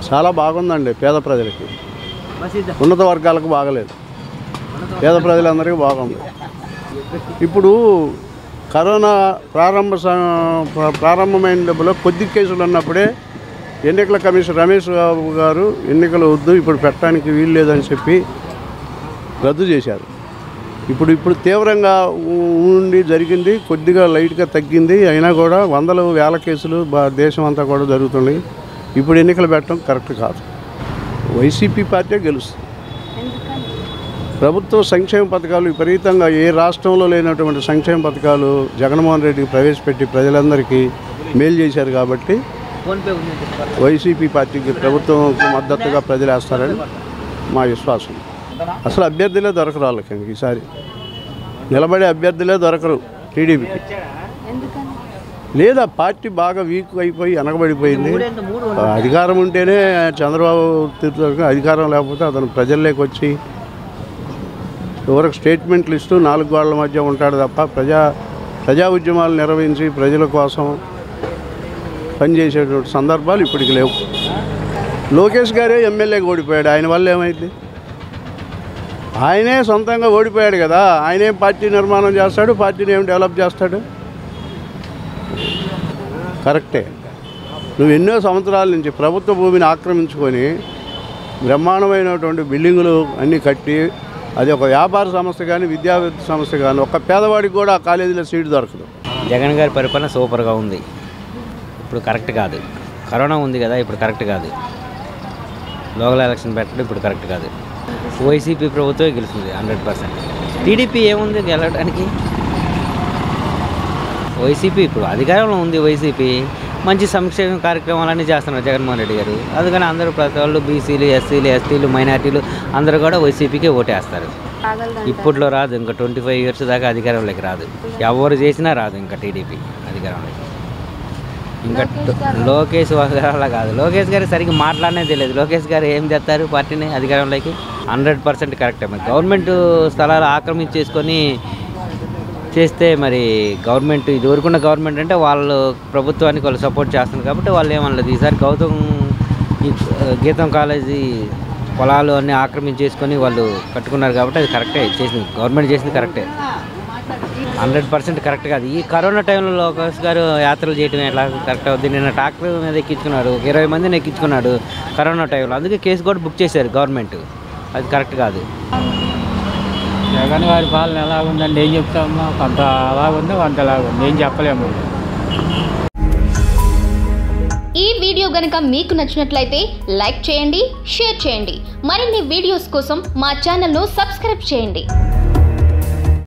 చాలా బాగుందండి పేద ప్రజలకి ఉన్నత వర్గాలకు బాగలేదు పేద ప్రజలందరికీ బాగుంది ఇప్పుడు కరోనా ప్రారంభ స- ప్ర- ప్రారంభమైన డబ్బులో కొద్ది కేసులు ఉన్నప్పుడే ఎన్నికల కమిషన్ రమేష్ బాబు గారు ఎన్నికలు వద్దు ఇప్పుడు పెట్టడానికి వీలు లేదని చెప్పి రద్దు చేశారు ఇప్పుడు ఇప్పుడు తీవ్రంగా ఉ- ఉండి జరిగింది కొద్దిగా లైట్గా తగ్గింది అయినా కూడా వందలు వేల కేసులు బా- దేశం అంతా కూడా జరుగుతున్నాయి ఇప్పుడు ఎన్నికలు పెట్టడం కరెక్ట్ కాదు వైసీపీ పార్టీ గెలుస్తుంది ప్రభుత్వ సంక్షేమ పథకాలు విపరీతంగా ఏ రాష్ట్రంలో లేనటువంటి సంక్షేమ పథకాలు జగన్మోహన్ రెడ్డి ప్రవేశపెట్టి ప్రజలందరికీ మేలు చేశారు కాబట్టి ఫోన్పే ఉంది వైసీపీ పార్టీకి ప్రభుత్వంకు మద్దతుగా ప్రజలు వేస్తారని మా విశ్వాసం అసలు అభ్యర్థులే దొరకరు వాళ్ళకి ఇంక ఈసారి నిలబడే అభ్యర్థులే దొరకరు టీడీపీకి లేదా పార్టీ బాగా వీక్ అయిపోయి వెనకబడిపోయింది ఆ, అధికారం ఉంటేనే చంద్రబాబు తిరుగుతాడు. అధికారం లేకపోతే అతను ప్రజల్లోకి వచ్చి ఎవరికి స్టేట్మెంట్లు ఇస్తూ నాలుగు గోడల మధ్య ఉంటాడు తప్ప ప్రజా ప్రజా ఉద్యమాలు నిర్వహించి ప్రజల కోసం పనిచేసేటువంటి సందర్భాలు ఇప్పటికి లేవు లోకేష్ గారే ఎమ్మెల్యేకి ఓడిపోయాడు ఆయన వల్ల ఏమైంది ఆయనే సొంతంగా ఓడిపోయాడు కదా ఆయనే పార్టీ నిర్మాణం చేస్తాడు పార్టీని ఏం డెవలప్ చేస్తాడు కరెక్టే నువ్వు ఎన్నో సంవత్సరాల నుంచి ప్రభుత్వ భూమిని ఆక్రమించుకొని బ్రహ్మాండమైనటువంటి బిల్డింగులు అన్నీ కట్టి అది ఒక వ్యాపార సంస్థ కానీ విద్యా సంస్థ కానీ ఒక పేదవాడికి కూడా ఆ కాలేజీలో సీటు దొరకదు జగన్ గారి పరిపాలన సూపర్గా ఉంది ఇప్పుడు కరెక్ట్ కాదు కరోనా ఉంది కదా ఇప్పుడు కరెక్ట్ కాదు లోకల్ ఎలక్షన్ పెట్టడం ఇప్పుడు కరెక్ట్ కాదు వైసీపీ ప్రభుత్వమే గెలుస్తుంది హండ్రెడ్ పర్సెంట్ టీడీపీ ఏముంది గెలవడానికి వైసీపీ ఇప్పుడు అధికారంలో ఉంది వైసీపీ మంచి సంక్షేమ కార్యక్రమాలన్నీ చేస్తున్నారు జగన్మోహన్ రెడ్డి గారు అందుకని అందరూ ప్రతి వాళ్ళు బీసీలు ఎస్సీలు ఎస్టీలు మైనార్టీలు అందరూ కూడా వైసీపీకే ఓటేస్తారు ఇప్పట్లో రాదు ఇంకా ట్వంటీ ఫైవ్ ఇయర్స్ దాకా అధికారంలోకి రాదు ఎవరు చేసినా రాదు ఇంకా టీడీపీ అధికారంలోకి ఇంకా లోకేష్ అలా కాదు లోకేష్ గారు సరిగ్గా మాట్లాడనే తెలియదు లోకేష్ గారు ఏం చేస్తారు పార్టీని అధికారంలోకి హండ్రెడ్ పర్సెంట్ కరెక్టే మరి గవర్నమెంట్ స్థలాలు ఆక్రమించేసుకొని చేస్తే మరి గవర్నమెంట్ ఇది వరకున్న గవర్నమెంట్ అంటే వాళ్ళు ప్రభుత్వానికి వాళ్ళు సపోర్ట్ చేస్తున్నారు కాబట్టి వాళ్ళు ఏమనలేదు ఈసారి గౌతమ్ ఈ గీతం కాలేజీ పొలాలు అన్నీ ఆక్రమించేసుకొని వాళ్ళు కట్టుకున్నారు కాబట్టి అది కరెక్టే చేసింది గవర్నమెంట్ చేసింది కరెక్టే హండ్రెడ్ పర్సెంట్ కరెక్ట్ కాదు ఈ కరోనా టైంలో లోకేష్ గారు యాత్రలు చేయడం ఎట్లా కరెక్ట్ అవుద్ది నిన్న ట్రాక్టర్ మీద ఎక్కించుకున్నాడు ఒక ఇరవై మందిని ఎక్కించుకున్నాడు కరోనా టైంలో అందుకే కేసు కూడా బుక్ చేశారు గవర్నమెంట్ అది కరెక్ట్ కాదు జగన్ గారి పాలన ఎలా ఉందండి ఏం చెప్తామో కొంత అలా ఉంది కొంత అలా ఉంది ఏం చెప్పలేము ఈ వీడియో గనుక మీకు నచ్చినట్లయితే లైక్ చేయండి షేర్ చేయండి మరిన్ని వీడియోస్ కోసం మా ఛానల్ను సబ్స్క్రైబ్ చేయండి